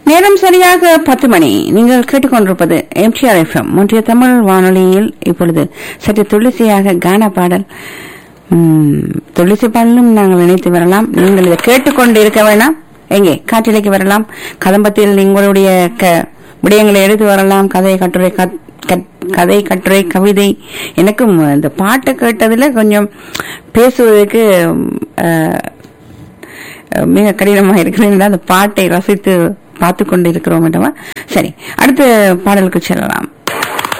நேரம் சரியாக பத்து மணி நீங்கள் கேட்டுக்கொண்டிருப்பது எம்டிஆர் எஃப்எம் ஒன்றிய தமிழ் வானொலியில் இப்பொழுது சற்று துளசியாக கான பாடல் ம், துளசி பாடலும் நாங்கள் நினைத்து வரலாம் நீங்கள் இதை கேட்டுக்கொண்டு இருக்க வேண்டாம் எங்கே காற்றிலைக்கு வரலாம் கதம்பத்தில் உங்களுடைய க- விடயங்களை எடுத்து வரலாம் கதை கட்டுரை கத்- கத்- கதை கட்டுரை கவிதை எனக்கும் இந்த பாட்டு கேட்டதுல கொஞ்சம் பேசுவதற்கு அஹ், மிக கடினமாக இருக்கிறது அந்த பாட்டை ரசித்து பார்த்து கொண்டு இருக்கிறோம் என்றவா சரி அடுத்த பாடலுக்கு செல்லலாம்